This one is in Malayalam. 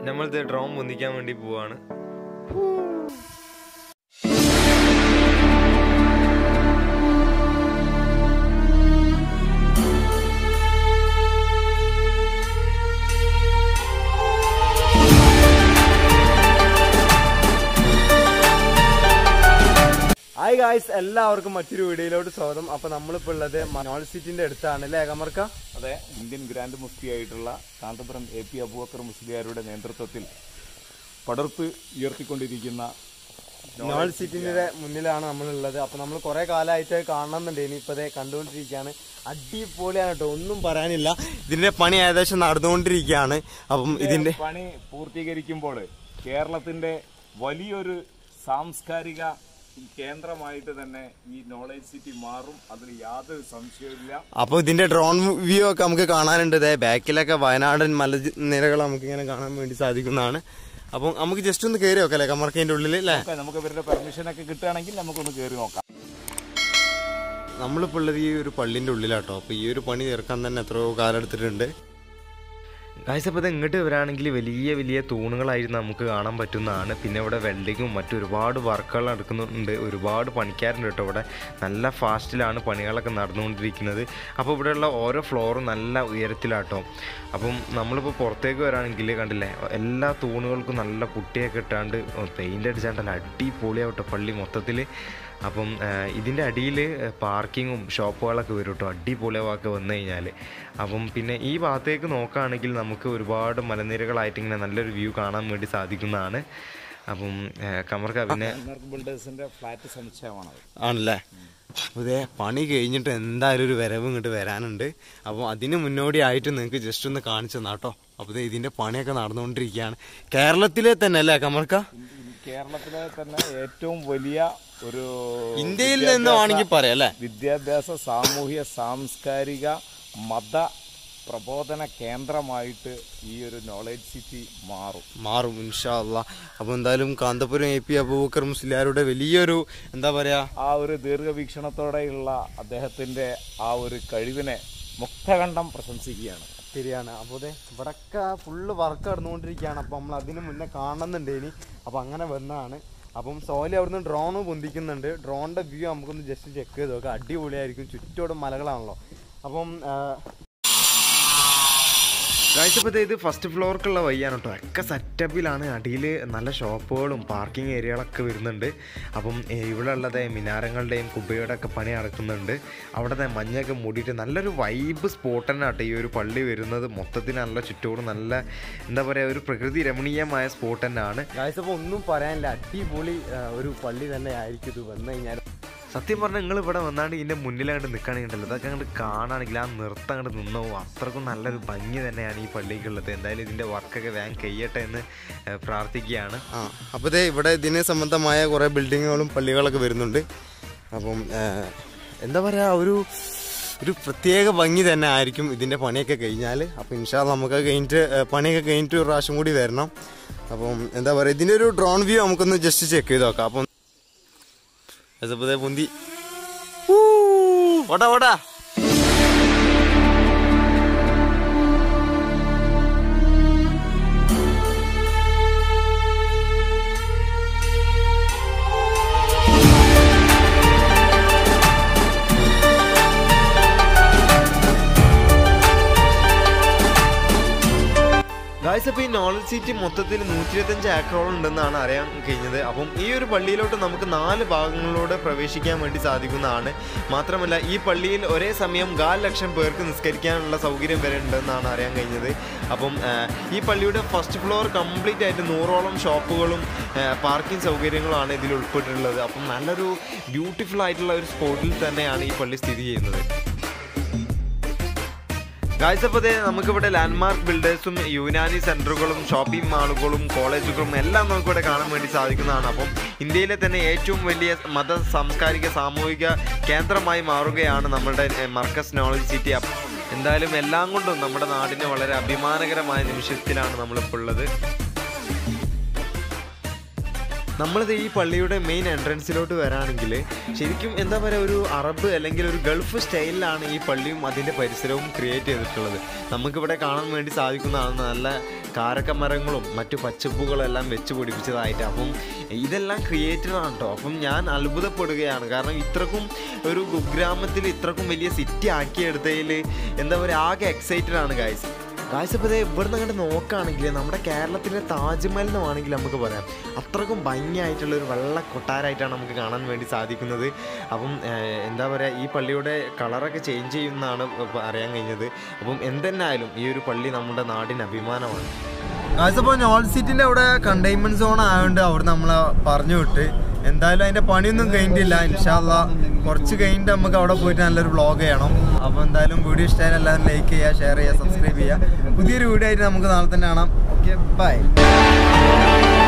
നമ്മളിത് ഡ്രോൺ പൊന്തിക്കാൻ വേണ്ടി പോവാണ് ഹായ് ഗായ്സ് എല്ലാവർക്കും മറ്റൊരു വീഡിയോയിലോട്ട് സ്വാഗതം അപ്പൊ നമ്മളിപ്പോ ഉള്ളത് നോൾ സിറ്റിന്റെ അടുത്താണ് അല്ലേ കമർക്ക അതെ ഇന്ത്യൻ ഗ്രാൻഡ് മുഫ്തി ആയിട്ടുള്ള കാന്തപുരം എ പി അബൂബക്കർ മുസ്ലിയാരുടെ നേതൃത്വത്തിൽ പടർപ്പ് ഉയർത്തിക്കൊണ്ടിരിക്കുന്ന നോൾ സിറ്റിന്റെ മുന്നിലാണ് നമ്മളുള്ളത് അപ്പൊ നമ്മൾ കുറെ കാലമായിട്ട് കാണണമെന്നുണ്ട് ഇനി ഇപ്പൊ കണ്ടുകൊണ്ടിരിക്കുകയാണ് അടിപൊളിയാണ് കേട്ടോ ഒന്നും പറയാനില്ല ഇതിന്റെ പണി ഏകദേശം നടന്നുകൊണ്ടിരിക്കുകയാണ് അപ്പം ഇതിന്റെ പണി പൂർത്തീകരിക്കുമ്പോൾ കേരളത്തിന്റെ വലിയൊരു സാംസ്കാരിക കേന്ദ്രമായിട്ട് തന്നെ ഈ നോളേജ് സിറ്റി മാറും അതിൽ യാതൊരു സംശയവുമില്ല അപ്പൊ ഇതിന്റെ ഡ്രോൺ വ്യൂ ഒക്കെ നമുക്ക് കാണാനുണ്ട് ഇതേ ബാക്കിലൊക്കെ വയനാടൻ മലനിരകൾ നമുക്ക് ഇങ്ങനെ കാണാൻ വേണ്ടി സാധിക്കുന്നതാണ് അപ്പം നമുക്ക് ജസ്റ്റ് ഒന്ന് കയറി നോക്കാം അല്ലേ കമർക്കതിന്റെ ഉള്ളിൽ അല്ലേ ഒക്കെ നമുക്ക് ഇവരുടെ പെർമിഷൻ ഒക്കെ കിട്ടുകയാണെങ്കിൽ നമുക്കൊന്ന് കയറി നോക്കാം നമ്മളിപ്പോൾ ഉള്ളത് ഈ ഒരു പള്ളിന്റെ ഉള്ളിലാട്ടോ അപ്പൊ ഈ ഒരു പണി തീർക്കാൻ തന്നെ എത്രയോ കാലം എടുത്തിട്ടുണ്ട് ഗായ്സ് അപ്പോൾ ഇത് ഇങ്ങോട്ട് വരാണെങ്കിൽ വലിയ വലിയ തൂണുകളായിരുന്നു നമുക്ക് കാണാൻ പറ്റുന്നതാണ് പിന്നെ ഇവിടെ വെൽഡിങ്ങും മറ്റു ഒരുപാട് വർക്കുകൾ നടക്കുന്നുണ്ട് ഒരുപാട് പണിക്കാരുണ്ട് കേട്ടോ ഇവിടെ നല്ല ഫാസ്റ്റിലാണ് പണികളൊക്കെ നടന്നുകൊണ്ടിരിക്കുന്നത് അപ്പോൾ ഇവിടെയുള്ള ഓരോ ഫ്ലോറും നല്ല ഉയരത്തിലാട്ടോ അപ്പം നമ്മളിപ്പോൾ പുറത്തേക്ക് വരാണെങ്കിൽ കണ്ടില്ലേ എല്ലാ തൂണുകൾക്കും നല്ല പുട്ടിയൊക്കെ ഇട്ടാണ്ട് പെയിൻ്റ് അടിച്ചാണ്ടല്ല അടിപൊളിയാവട്ടോ പള്ളി മൊത്തത്തിൽ അപ്പം ഇതിൻ്റെ അടിയിൽ പാർക്കിങ്ങും ഷോപ്പുകളൊക്കെ വരും കേട്ടോ അടിപൊളിയാവാക്കെ വന്നു കഴിഞ്ഞാൽ അപ്പം പിന്നെ ഈ ഭാഗത്തേക്ക് നോക്കുകയാണെങ്കിൽ നമുക്ക് ഒരുപാട് മലനിരകളായിട്ട് ഇങ്ങനെ നല്ലൊരു വ്യൂ കാണാൻ വേണ്ടി സാധിക്കുന്നതാണ് അപ്പം കമർക്ക പിന്നെ ബിൽഡേഴ്സിന്റെ ഫ്ലാറ്റ് സമുച്ചയമാണത് ആണല്ലേ അപ്പോൾ ഇതേ പണി കഴിഞ്ഞിട്ട് എന്തായാലും ഒരു വരവ് ഇങ്ങോട്ട് വരാനുണ്ട് അപ്പോൾ അതിന് മുന്നോടിയായിട്ട് നിങ്ങൾക്ക് ജസ്റ്റ് ഒന്ന് കാണിച്ചു തന്നാട്ടോ അപ്പോൾ ദേ ഇതിന്റെ പണിയൊക്കെ നടന്നുകൊണ്ടിരിക്കുകയാണ് കേരളത്തിലെ തന്നെ അല്ലേ കമർക്ക കേരളത്തിലെ തന്നെ ഏറ്റവും വലിയ ഒരു ഇന്ത്യയിൽ നിന്ന് വേണമെങ്കിൽ പറയാം അല്ലേ വിദ്യാഭ്യാസ സാമൂഹ്യ സാംസ്കാരിക മത പ്രബോധന കേന്ദ്രമായിട്ട് ഈ ഒരു നോളേജ് സിറ്റി മാറും മാറും ഇൻഷാ അള്ളാ അപ്പോൾ എന്തായാലും കാന്തപുരം എ പി അബൂബക്കർ മുസ്ലിയാരുടെ വലിയൊരു എന്താ പറയാ ആ ഒരു ദീർഘവീക്ഷണത്തോടെയുള്ള അദ്ദേഹത്തിന്റെ ആ ഒരു കഴിവിനെ മുക്തകണ്ഠം പ്രശംസിക്കുകയാണ് ശരിയാണ് അപ്പോൾ അതെ ഇവിടൊക്കെ ഫുള്ള് വർക്ക് നടന്നുകൊണ്ടിരിക്കുകയാണ് അപ്പോൾ നമ്മൾ അതിന് മുന്നേ കാണുന്നുണ്ട് ഇനി അപ്പോൾ അങ്ങനെ വന്നതാണ് അപ്പം സോലി അവിടുന്ന് ഡ്രോൺ പൊന്തിക്കുന്നുണ്ട് ഡ്രോണിൻ്റെ വ്യൂ നമുക്കൊന്ന് ജസ്റ്റ് ചെക്ക് ചെയ്ത് നോക്കാം അടിപൊളിയായിരിക്കും ചുറ്റോടും മലകളാണല്ലോ അപ്പം ആ, കാഴ്ചപ്പോൾ ഇത് ഫസ്റ്റ് ഫ്ലോർക്കുള്ള വയ്യാണ് കേട്ടോ ഒക്കെ സെറ്റപ്പിലാണ് അടിയിൽ നല്ല ഷോപ്പുകളും പാർക്കിംഗ് ഏരിയകളൊക്കെ വരുന്നുണ്ട് അപ്പം ഏ, ഇവിടെ ഉള്ളത് മിനാരങ്ങളുടെയും കുബയുടെ ഒക്കെ പണി നടക്കുന്നുണ്ട് അവിടുത്തെ മഞ്ഞൊക്കെ മൂടിയിട്ട് നല്ലൊരു വൈബ് സ്പോട്ട് തന്നെ കേട്ടോ ഈ ഒരു പള്ളി വരുന്നത് മൊത്തത്തിൽ നല്ല ചുറ്റോട് നല്ല എന്താ പറയുക ഒരു പ്രകൃതി രമണീയമായ സ്പോട്ട് തന്നെയാണ് ഗായ്സ് അപ്പോൾ ഒന്നും പറയാനില്ല അടിപൊളി ആ, ഒരു പള്ളി തന്നെ ആയിരിക്കും ഇത് വന്നു കഴിഞ്ഞാൽ സത്യം പറഞ്ഞാൽ നിങ്ങൾ ഇവിടെ വന്നാണ്ട് ഇതിൻ്റെ മുന്നിലാണ്ട് നിൽക്കുകയാണെങ്കിലോ ഇതൊക്കെ അങ്ങോട്ട് കാണുകയാണെങ്കിൽ ആ നൃത്തം അങ്ങോട്ട് നിന്നോ അത്രക്കും നല്ലൊരു ഭംഗി തന്നെയാണ് ഈ പള്ളിക്കുള്ളത് എന്തായാലും ഇതിൻ്റെ വർക്കൊക്കെ വേഗം കഴിയട്ടെ എന്ന് ഏ, പ്രാർത്ഥിക്കുകയാണ് ആ അപ്പോൾ ദേ ഇവിടെ ഇതിന് സംബന്ധമായ കുറേ ബിൽഡിങ്ങുകളും പള്ളികളൊക്കെ വരുന്നുണ്ട് അപ്പം ആ, എന്താ പറയുക ഒരു ഒരു പ്രത്യേക ഭംഗി തന്നെ ആയിരിക്കും ഇതിൻ്റെ പണിയൊക്കെ കഴിഞ്ഞാൽ അപ്പോൾ ഇൻഷാ അള്ളാ നമുക്ക് കഴിഞ്ഞിട്ട് ആ, പണിയൊക്കെ കഴിഞ്ഞിട്ട് ഒരു പ്രാവശ്യം കൂടി വരണം അപ്പം എന്താ പറയുക ഇതിൻ്റെ ഒരു ഡ്രോൺ വ്യൂ നമുക്കൊന്ന് ജസ്റ്റ് ചെക്ക് ചെയ്ത് നോക്കാം അപ്പം അപ്പോൾ ദേ പൊന്തി ഊ, ഓടാ ഓടാ ഗായ്സ് അപ്പോൾ ഈ നോളജ് സിറ്റി മൊത്തത്തിൽ നൂറ്റി ഇരുപത്തഞ്ച് ഏക്കറോളം ഉണ്ടെന്നാണ് അറിയാൻ കഴിഞ്ഞത് അപ്പം ഈ ഒരു പള്ളിയിലോട്ട് നമുക്ക് നാല് ഭാഗങ്ങളിലൂടെ പ്രവേശിക്കാൻ വേണ്ടി സാധിക്കുന്നതാണ് മാത്രമല്ല ഈ പള്ളിയിൽ ഒരേ സമയം കാൽ ലക്ഷം പേർക്ക് നിസ്കരിക്കാനുള്ള സൗകര്യം വരെ ഉണ്ടെന്നാണ് അറിയാൻ കഴിഞ്ഞത് അപ്പം ആ, ഈ പള്ളിയുടെ ഫസ്റ്റ് ഫ്ലോർ കംപ്ലീറ്റ് ആയിട്ട് നൂറോളം ഷോപ്പുകളും പാർക്കിംഗ് സൗകര്യങ്ങളുമാണ് ഇതിൽ ഉൾപ്പെട്ടിട്ടുള്ളത് അപ്പം നല്ലൊരു ബ്യൂട്ടിഫുൾ ആയിട്ടുള്ള ഒരു സ്പോട്ടിൽ തന്നെയാണ് ഈ പള്ളി സ്ഥിതി ചെയ്യുന്നത് കാഴ്ചപ്പതേ നമുക്കിവിടെ ലാൻഡ്മാർക്ക് ബിൽഡേഴ്സും യുനാനി സെന്ററുകളും ഷോപ്പിംഗ് മാളുകളും കോളേജുകളും എല്ലാം നമുക്കിവിടെ കാണാൻ വേണ്ടി സാധിക്കുന്നതാണ് അപ്പം ഇന്ത്യയിലെ തന്നെ ഏറ്റവും വലിയ മത സാംസ്കാരിക സാമൂഹിക കേന്ദ്രമായി മാറുകയാണ് നമ്മുടെ എഹ്, മർക്കസ് നോളജ് സിറ്റി അപ്പ് എന്തായാലും എല്ലാം കൊണ്ടും നമ്മുടെ നാടിന് വളരെ അഭിമാനകരമായ നിമിഷത്തിലാണ് നമ്മളിപ്പോൾ ഉള്ളത് നമ്മളിത് ഈ പള്ളിയുടെ മെയിൻ എൻട്രൻസിലോട്ട് വരാണെങ്കിൽ ശരിക്കും എന്താ പറയുക ഒരു അറബ് അല്ലെങ്കിൽ ഒരു ഗൾഫ് സ്റ്റൈലിലാണ് ഈ പള്ളിയും അതിൻ്റെ പരിസരവും ക്രിയേറ്റ് ചെയ്തിട്ടുള്ളത് നമുക്കിവിടെ കാണാൻ വേണ്ടി സാധിക്കുന്നതാണ് നല്ല കാരക്ക മരങ്ങളും മറ്റു പച്ചപ്പുകളും എല്ലാം വെച്ച് പിടിപ്പിച്ചതായിട്ട് അപ്പം ഇതെല്ലാം ക്രിയേറ്റഡ് ആണ് കേട്ടോ അപ്പം ഞാൻ അത്ഭുതപ്പെടുകയാണ് കാരണം ഇത്രക്കും ഒരു കുഗ്രാമത്തിൽ ഇത്രക്കും വലിയ സിറ്റി ആക്കിയെടുത്തതിൽ എന്താ പറയുക ആകെ എക്സൈറ്റഡ് ആണ് ഗായ്സ് ഗായ്സ് ഇപ്പോൾ ഇതേ ഇവിടുന്ന് അങ്ങോട്ട് നോക്കുകയാണെങ്കിൽ നമ്മുടെ കേരളത്തിലെ താജ്മഹൽ എന്ന് വേണമെങ്കിൽ നമുക്ക് പറയാം അത്രക്കും ഭംഗിയായിട്ടുള്ള ഒരു വെള്ള കൊട്ടാരമായിട്ടാണ് നമുക്ക് കാണാൻ വേണ്ടി സാധിക്കുന്നത് അപ്പം ഏഹ്, എന്താ പറയുക ഈ പള്ളിയുടെ കളറൊക്കെ ചേഞ്ച് ചെയ്യുമെന്നാണ് ഇപ്പം അറിയാൻ കഴിഞ്ഞത് അപ്പം എന്തെന്നായാലും ഈ ഒരു പള്ളി നമ്മുടെ നാടിന് അഭിമാനമാണ് അപ്പോൾ നോൾ സിറ്റിന്റെ അവിടെ കണ്ടെയ്ൻമെന്റ് സോൺ ആയതുകൊണ്ട് അവിടെ നമ്മളെ പറഞ്ഞു വിട്ട് എന്തായാലും അതിന്റെ പണിയൊന്നും കഴിഞ്ഞിട്ടില്ല ഇൻഷാല്ല കുറച്ച് കഴിഞ്ഞിട്ട് നമുക്ക് അവിടെ പോയിട്ട് നല്ലൊരു വ്ളോഗ് ചെയ്യണം അപ്പോൾ എന്തായാലും വീഡിയോ ഇഷ്ടമായാലും എല്ലാവരും ലൈക്ക് ചെയ്യുക ഷെയർ ചെയ്യുക സബ്സ്ക്രൈബ് ചെയ്യുക പുതിയൊരു വീഡിയോ ആയിട്ട് നമുക്ക് നാളെ തന്നെ കാണാം ഓക്കെ ബൈ